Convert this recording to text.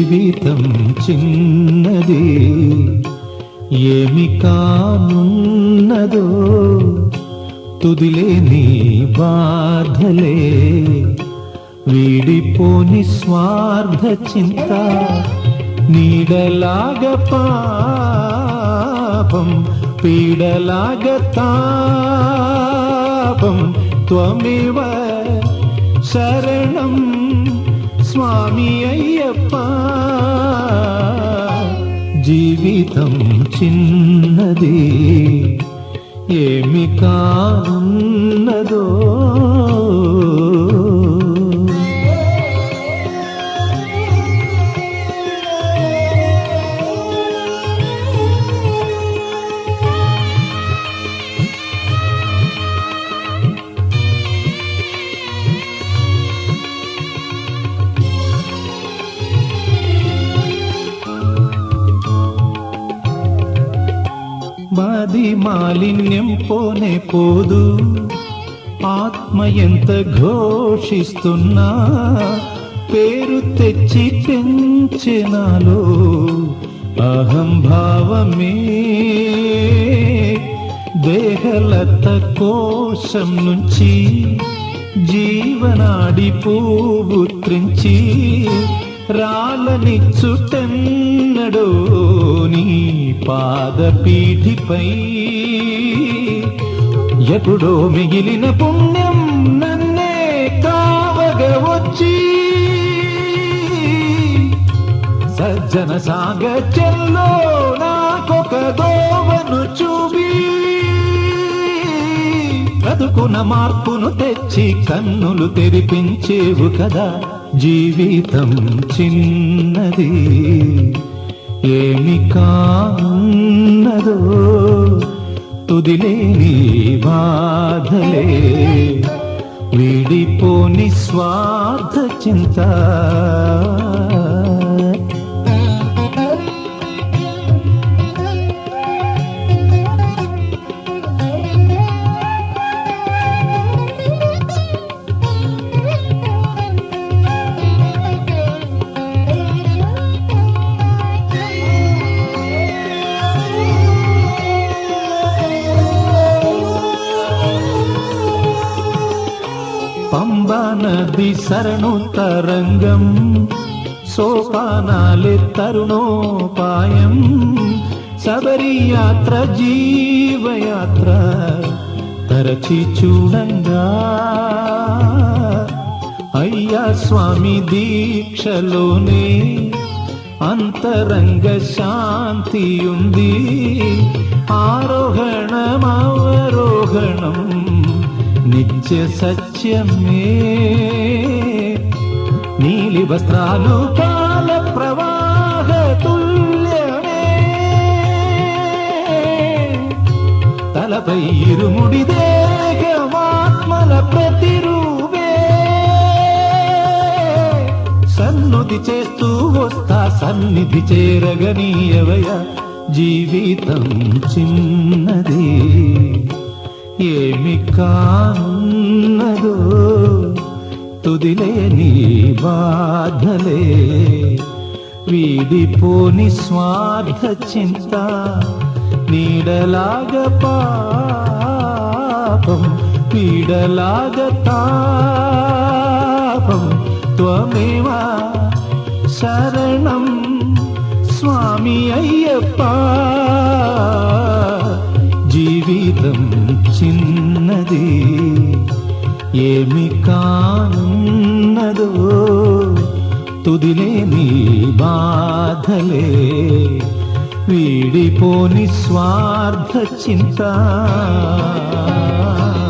జీవితం చిన్నది ఏమి కానున్నదో తుదిలేని బాధలే వీడిపోని స్వార్థ చింత నీడలాగ పాపం పీడలాగ తాపం త్వమివ శరణం స్వామి అయ్యప్ప జీవితం చిన్నది ఏమి కానున్నదో మాది మాలిన్యం పోనే పోదు ఆత్మ ఎంత ఘోషిస్తున్నా పేరు తెచ్చి పెంచినాలో అహం భావమే దేహలత కోశం నుంచి జీవనాడి పువ్వు త్రించి రాలనిచ్చుటెన్నడో నీ పాదపీఠిపై ఎప్పుడో మిగిలిన పుణ్యం నన్నే కావగ వచ్చి సజ్జన సాగత్యంలో నాకొక దోవను చూపి బ్రతుకున మార్పును తెచ్చి కన్నులు తెరిపించేవు కదా జీవితం చిన్నది ఏమి కాన్నదో తుదిలేని బాధలే వీడిపోని స్వార్థ చింత పంబా నది సరణు తరంగం సోపానాలే తరుణోపాయం శబరి యాత్ర జీవయాత్ర తరచి చూడంగా అయ్యా స్వామి దీక్షలోనే అంతరంగ శాంతి ఉంది ఆరోహణం అవరోహణం నిత్య సత్యమే నీలి వస్త్రాలు కాల ప్రవాహ తుల్యమే తలపై ఇరుముడి దేహమాత్మల ప్రతిరూపే సన్నుది చేస్తూ వస్తా సన్నిధి చేరగనీయవయ జీవితం చిన్నది ఏమి కానున్నదో తుదిలేని బాధలే వీడిపోని స్వార్థ చింత నీడలాగ పాపం పీడలాగ తాపం త్వమేవా శరణం స్వామి అయ్యప్ప జీవితం చిన్నది ఏమి కానున్నదో తుదిలేని బాధలే వీడిపోని స్వార్థ చింత